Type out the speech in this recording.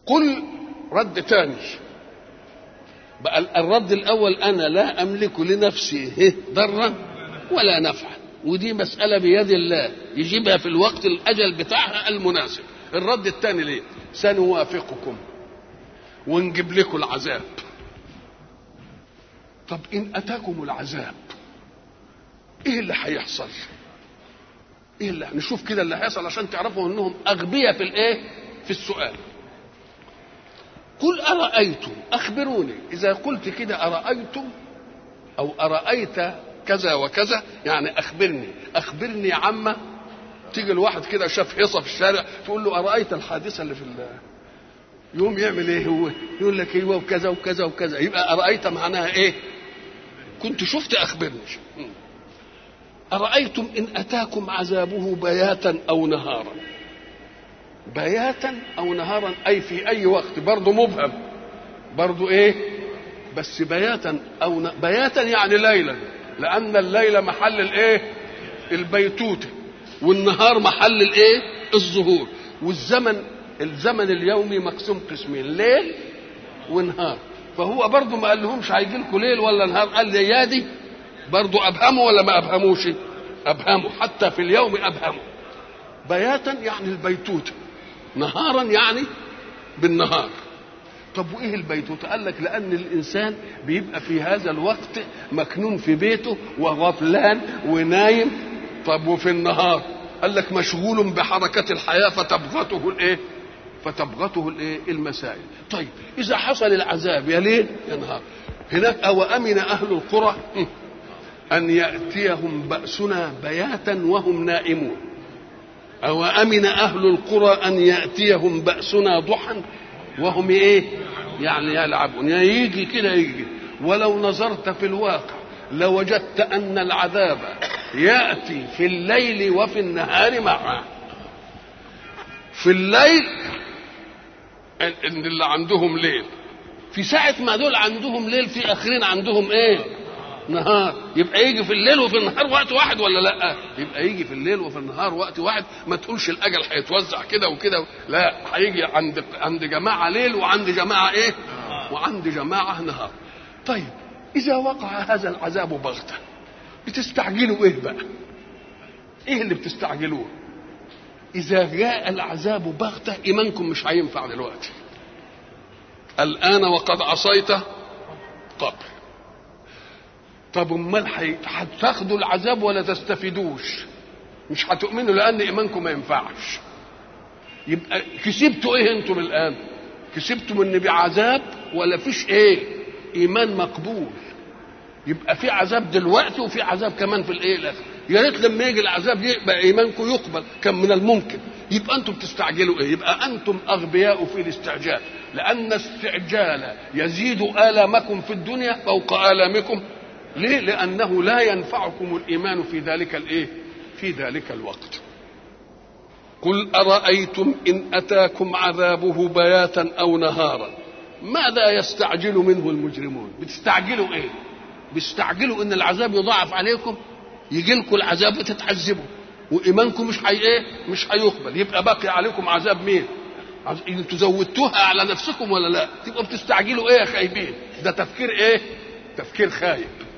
قل رد تاني بقى الرد الاول انا لا املك لنفسي ضرا ولا نفعا ودي مساله بيد الله يجيبها في الوقت الاجل بتاعها المناسب الرد الثاني ليه سنوافقكم ونجيب لكم العذاب طب ان اتاكم العذاب ايه اللي هيحصل ايه اللي نشوف كده اللي هيحصل عشان تعرفوا انهم اغبياء في الايه في السؤال قل ارايتم اخبروني اذا قلت كده ارايتم او ارايت كذا وكذا يعني اخبرني اخبرني عما تيجي الواحد كده شاف حصه في الشارع تقول له ارايت الحادثه اللي في الله يقوم يعمل ايه هو يقول لك ايوه وكذا وكذا وكذا يبقى ارايت معناها ايه كنت شفت اخبرني ارايتم ان اتاكم عذابه بياتا او نهارا بياتا او نهارا اي في اي وقت برضه مبهم برضه ايه بس بياتا او ن... بياتا يعني ليلا لان الليل محل الايه البيتوته والنهار محل الايه الظهور والزمن الزمن اليومي مقسوم قسمين ليل ونهار فهو برضه ما قال لهمش هيجي لكم ليل ولا نهار قال لي يا دي برضه ابهموا ولا ما ابهموش ابهموا حتى في اليوم ابهموا بياتا يعني البيتوته نهارا يعني بالنهار طب وايه البيتوته قال لك لان الانسان بيبقى في هذا الوقت مكنون في بيته وغفلان ونايم طب وفي النهار قال لك مشغول بحركة الحياة فتبغته الايه فتبغته الايه المسائل طيب اذا حصل العذاب يا ليل يا نهار هناك او امن اهل القرى ان ياتيهم باسنا بياتا وهم نائمون او امن اهل القرى ان ياتيهم باسنا ضحى وهم ايه يعني يلعبون يعني يجي كده يجي ولو نظرت في الواقع لوجدت ان العذاب ياتي في الليل وفي النهار معا في الليل ان اللي عندهم ليل في ساعة ما دول عندهم ليل في آخرين عندهم إيه؟ نهار يبقى يجي في الليل وفي النهار وقت واحد ولا لا؟ يبقى يجي في الليل وفي النهار وقت واحد ما تقولش الأجل هيتوزع كده وكده لا هيجي عند عند جماعة ليل وعند جماعة إيه؟ وعند جماعة نهار. طيب إذا وقع هذا العذاب بغتة بتستعجلوا إيه بقى؟ إيه اللي بتستعجلوه؟ إذا جاء العذاب بغتة إيمانكم مش هينفع دلوقتي. الآن وقد عصيت قبل. طب أمال هتاخدوا العذاب ولا تستفيدوش؟ مش هتؤمنوا لأن إيمانكم ما ينفعش. يبقى كسبتوا إيه أنتم الآن؟ كسبتم إن بعذاب ولا فيش إيه؟ إيمان مقبول. يبقى في عذاب دلوقتي وفي عذاب كمان في الايه الاخر يا ريت لما يجي العذاب يبقى ايمانكم يقبل كان من الممكن يبقى انتم تستعجلوا ايه يبقى انتم اغبياء في الاستعجال لان استعجال يزيد الامكم في الدنيا فوق الامكم ليه لانه لا ينفعكم الايمان في ذلك الايه في ذلك الوقت قل ارايتم ان اتاكم عذابه بياتا او نهارا ماذا يستعجل منه المجرمون بتستعجلوا ايه بيستعجلوا ان العذاب يضاعف عليكم يجي لكم العذاب وتتعذبوا وايمانكم مش حي ايه مش هيقبل يبقى باقي عليكم عذاب مين انتوا زودتوها على نفسكم ولا لا تبقوا بتستعجلوا ايه يا خايبين ده تفكير ايه تفكير خايب